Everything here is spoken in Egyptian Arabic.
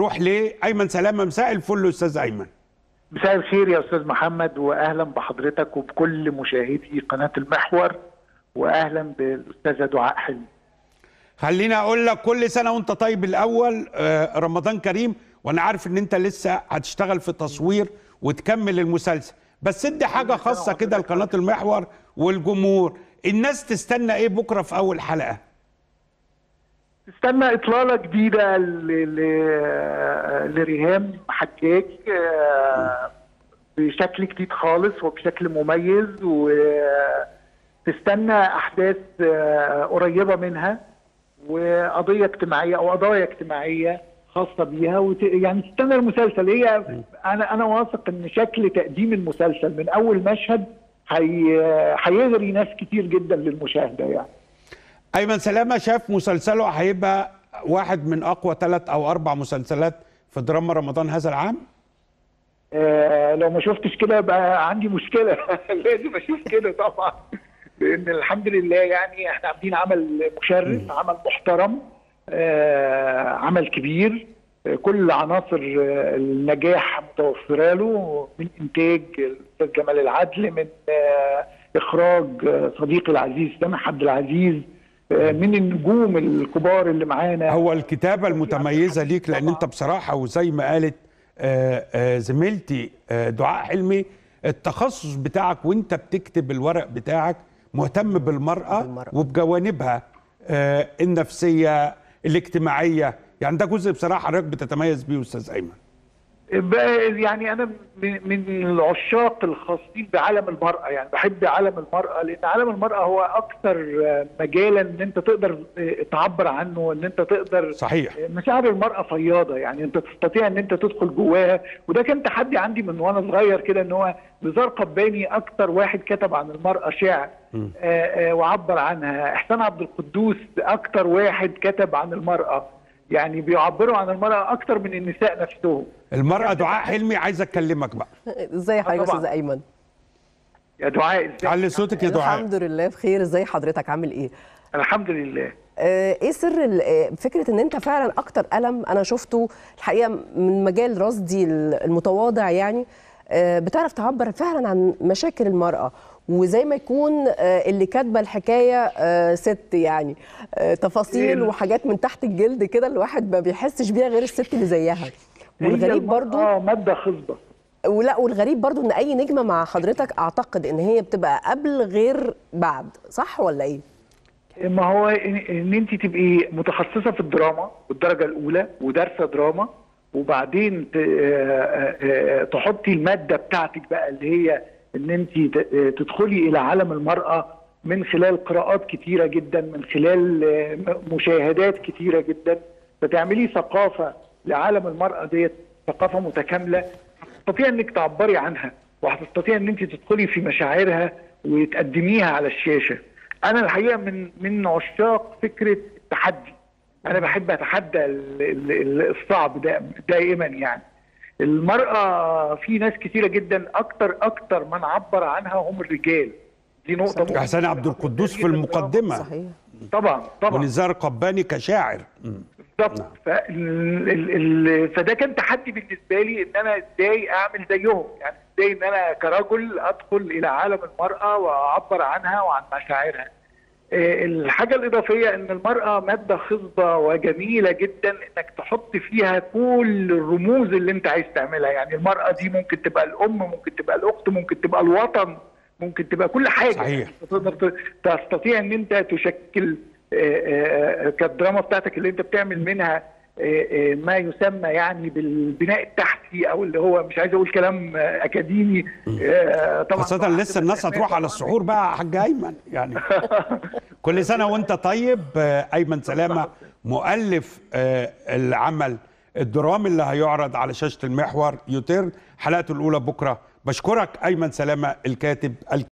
روح لايمن سلامه مساء الفل استاذ ايمن مساء الخير يا استاذ محمد واهلا بحضرتك وبكل مشاهدي قناه المحور واهلا بالاستاذه دعاء حلمي خليني اقول لك كل سنه وانت طيب الاول آه، رمضان كريم وانا عارف ان انت لسه هتشتغل في تصوير وتكمل المسلسل بس ادي حاجه خاصه كده لقناه المحور والجمهور الناس تستنى ايه بكره في اول حلقه استنى اطلاله جديده ل- ل- لريهام حجاج آه، بشكل جديد خالص وبشكل مميز وتستنى احداث آه، قريبه منها وقضيه اجتماعيه او قضايا اجتماعيه خاصه بيها وت... يعني تستنى المسلسل هي انا انا واثق ان شكل تقديم المسلسل من اول مشهد هي... هيغري ناس كتير جدا للمشاهده يعني ايمن سلامه شاف مسلسله هيبقى واحد من اقوى ثلاث او اربع مسلسلات في دراما رمضان هذا العام آه لو ما شفتش كده يبقى عندي مشكله لازم اشوف كده طبعا لان الحمد لله يعني احنا عاملين عمل مشرف عمل محترم آه عمل كبير آه كل عناصر آه النجاح متوفره له من انتاج الاستاذ جمال العدل من آه اخراج آه صديقي العزيز سامح عبد العزيز آه من النجوم الكبار اللي معانا هو الكتابه المتميزه ليك لان انت بصراحه وزي ما قالت آه، آه، زميلتي آه، دعاء حلمي التخصص بتاعك وانت بتكتب الورق بتاعك مهتم بالمرأة, بالمرأة. وبجوانبها آه، النفسية الاجتماعية يعني ده جزء بصراحة حضرتك بتتميز بيه أستاذ أيمن بقى يعني انا من من العشاق الخاصين بعالم المراه يعني بحب عالم المراه لان عالم المراه هو اكثر مجالا ان انت تقدر تعبر عنه ان انت تقدر صحيح مشاعر المراه فياضه يعني انت تستطيع ان انت تدخل جواها وده كان تحدي عندي من وانا صغير كده ان هو نزار قباني اكتر واحد كتب عن المراه شعر آه، آه، وعبر عنها احسان عبد القدوس اكتر واحد كتب عن المراه يعني بيعبروا عن المراه اكتر من النساء نفسهم المرأة دعاء حلمي عايز أكلمك بقى ازاي حضرتك يا طبعاً. استاذ ايمن يا دعاء ازاي علي صوتك يا دعاء الحمد لله بخير ازاي حضرتك عامل ايه الحمد لله آه، ايه سر ال- آه، فكره ان انت فعلا اكتر الم انا شفته الحقيقه من مجال رصدي المتواضع يعني آه، بتعرف تعبر فعلا عن مشاكل المراه وزي ما يكون آه، اللي كاتبه الحكايه آه، ست يعني آه، تفاصيل إيه. وحاجات من تحت الجلد كده الواحد ما بيحسش بيها غير الست اللي زيها والغريب برضو اه ماده خصبه ولا والغريب برضو ان اي نجمه مع حضرتك اعتقد ان هي بتبقى قبل غير بعد صح ولا ايه ما هو ان, إن انت تبقي متخصصه في الدراما والدرجه الاولى ودارسه دراما وبعدين ت- آه، آه، تحطي الماده بتاعتك بقى اللي هي ان انت ت- آه، تدخلي الى عالم المراه من خلال قراءات كتيره جدا من خلال آه، م- مشاهدات كتيره جدا فتعملي ثقافه لعالم المراه ديت ثقافه متكامله هتستطيع انك تعبري عنها وهتستطيع ان انت تدخلي في مشاعرها وتقدميها على الشاشه انا الحقيقه من من عشاق فكره التحدي انا بحب اتحدى ال- ال- ال- الصعب دا دائما يعني المراه في ناس كتيره جدا اكتر اكتر من عبر عنها هم الرجال دي نقطه مهمة. إحسان عبد القدوس في المقدمة صحيح طبعا طبعا ونزار قباني كشاعر مم. بالظبط فال- ال- ال- فده كان تحدي بالنسبه لي ان انا ازاي اعمل زيهم يعني ازاي ان انا كرجل ادخل الى عالم المراه واعبر عنها وعن مشاعرها آه، الحاجه الاضافيه ان المراه ماده خصبه وجميله جدا انك تحط فيها كل الرموز اللي انت عايز تعملها يعني المراه دي ممكن تبقى الام ممكن تبقى الاخت ممكن تبقى الوطن ممكن تبقى كل حاجه صحيح. تقدر ت- تستطيع ان انت تشكل آه، آه، آه، كالدراما بتاعتك اللي انت بتعمل منها آه، آه، ما يسمى يعني بالبناء التحتي او اللي هو مش عايز اقول كلام آه، اكاديمي آه، طبعا خاصة لسه الناس هتروح على السحور بقى يا حاج أيمن يعني كل سنة وأنت طيب آه، أيمن سلامة مؤلف آه، العمل الدرامي اللي هيعرض على شاشة المحور يوتيرن حلقته الأولى بكرة بشكرك أيمن سلامة الكاتب